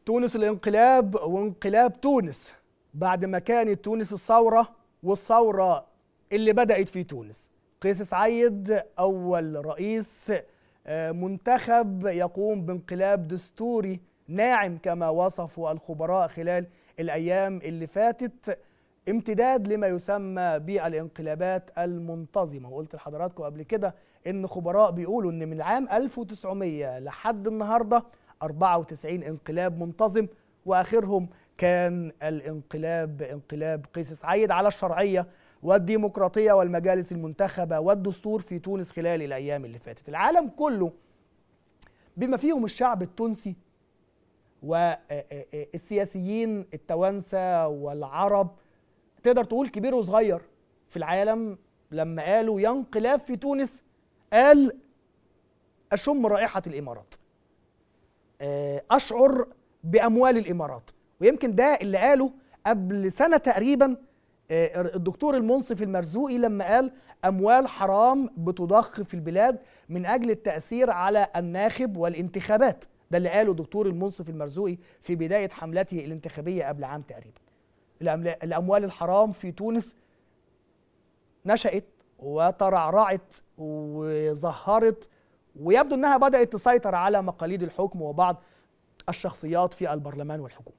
تونس الانقلاب وانقلاب تونس بعد ما كانت تونس الثورة والثورة اللي بدأت في تونس قيس سعيد أول رئيس منتخب يقوم بانقلاب دستوري ناعم كما وصفه الخبراء خلال الأيام اللي فاتت امتداد لما يسمى بالانقلابات المنتظمة وقلت لحضراتكم قبل كده إن خبراء بيقولوا إن من عام 1900 لحد النهاردة 94 انقلاب منتظم واخرهم كان الانقلاب انقلاب قيس سعيد على الشرعيه والديمقراطيه والمجالس المنتخبه والدستور في تونس خلال الايام اللي فاتت العالم كله بما فيهم الشعب التونسي والسياسيين التوانسه والعرب تقدر تقول كبير وصغير في العالم لما قالوا يا انقلاب في تونس قال اشم رائحه الامارات اشعر باموال الامارات ويمكن ده اللي قاله قبل سنه تقريبا الدكتور المنصف المرزوقي لما قال اموال حرام بتضخ في البلاد من اجل التاثير على الناخب والانتخابات ده اللي قاله دكتور المنصف المرزوقي في بدايه حملته الانتخابيه قبل عام تقريبا الاموال الحرام في تونس نشأت وترعرعت وظهرت ويبدو انها بدات تسيطر على مقاليد الحكم وبعض الشخصيات في البرلمان والحكومه.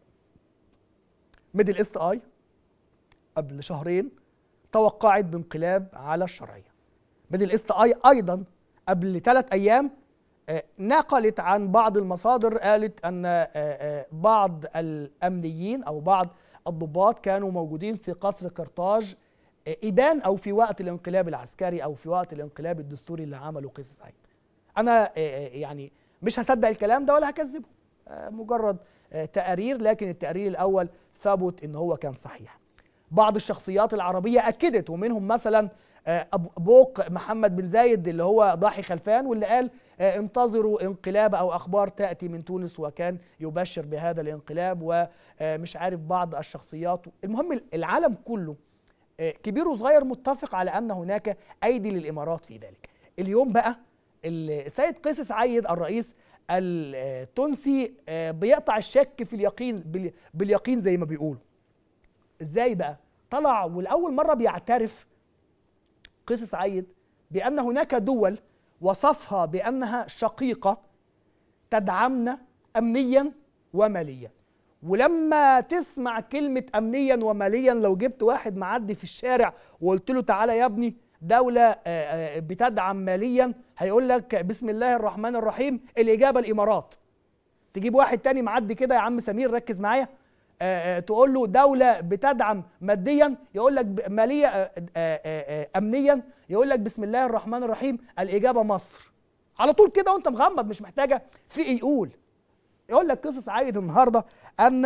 ميدل ايست اي قبل شهرين توقعت بانقلاب على الشرعيه. ميدل ايست اي ايضا قبل ثلاث ايام نقلت عن بعض المصادر قالت ان بعض الامنيين او بعض الضباط كانوا موجودين في قصر قرطاج ابان او في وقت الانقلاب العسكري او في وقت الانقلاب الدستوري اللي عمله قيس سعيد. انا يعني مش هصدق الكلام ده ولا هكذبه مجرد تقارير لكن التقرير الاول ثبت ان هو كان صحيح بعض الشخصيات العربيه اكدت ومنهم مثلا بوق محمد بن زايد اللي هو ضاحي خلفان واللي قال انتظروا انقلاب او اخبار تاتي من تونس وكان يبشر بهذا الانقلاب ومش عارف بعض الشخصيات المهم العالم كله كبير وصغير متفق على ان هناك ايدي للامارات في ذلك اليوم بقى السيد قيس سعيد الرئيس التونسي بيقطع الشك في اليقين باليقين زي ما بيقولوا ازاي بقى طلع ولاول مره بيعترف قيس سعيد بان هناك دول وصفها بانها شقيقه تدعمنا امنيا وماليا ولما تسمع كلمه امنيا وماليا لو جبت واحد معدي في الشارع وقلت له تعالى يا ابني دولة بتدعم ماليا هيقول لك بسم الله الرحمن الرحيم الإجابة الإمارات تجيب واحد تاني معدي كده يا عم سمير ركز معايا تقول له دولة بتدعم ماديا يقول لك مالية أمنيا يقول لك بسم الله الرحمن الرحيم الإجابة مصر على طول كده وأنت مغمض مش محتاجة في إيه يقول يقول لك قصص عايد النهاردة أن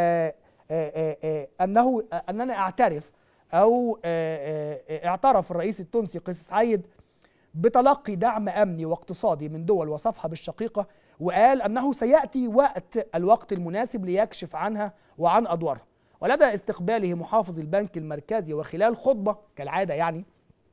أنه أننا أعترف أو اعترف الرئيس التونسي قيس سعيد بتلقي دعم أمني واقتصادي من دول وصفها بالشقيقة وقال أنه سيأتي وقت الوقت المناسب ليكشف عنها وعن أدوارها ولدى استقباله محافظ البنك المركزي وخلال خطبة كالعادة يعني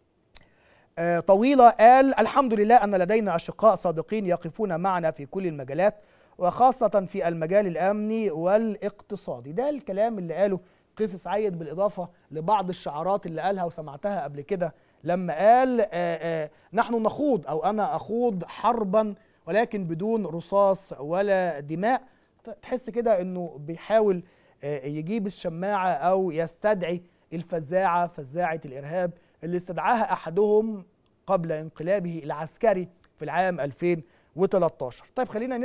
طويلة قال الحمد لله أن لدينا أشقاء صادقين يقفون معنا في كل المجالات وخاصة في المجال الأمني والاقتصادي ده الكلام اللي قاله قيس سعيد بالإضافة لبعض الشعارات اللي قالها وسمعتها قبل كده لما قال آآ آآ نحن نخوض أو أنا أخوض حربا ولكن بدون رصاص ولا دماء تحس كده أنه بيحاول يجيب الشماعة أو يستدعي الفزاعة فزاعة الإرهاب اللي استدعاها أحدهم قبل انقلابه العسكري في العام 2013 طيب خلينا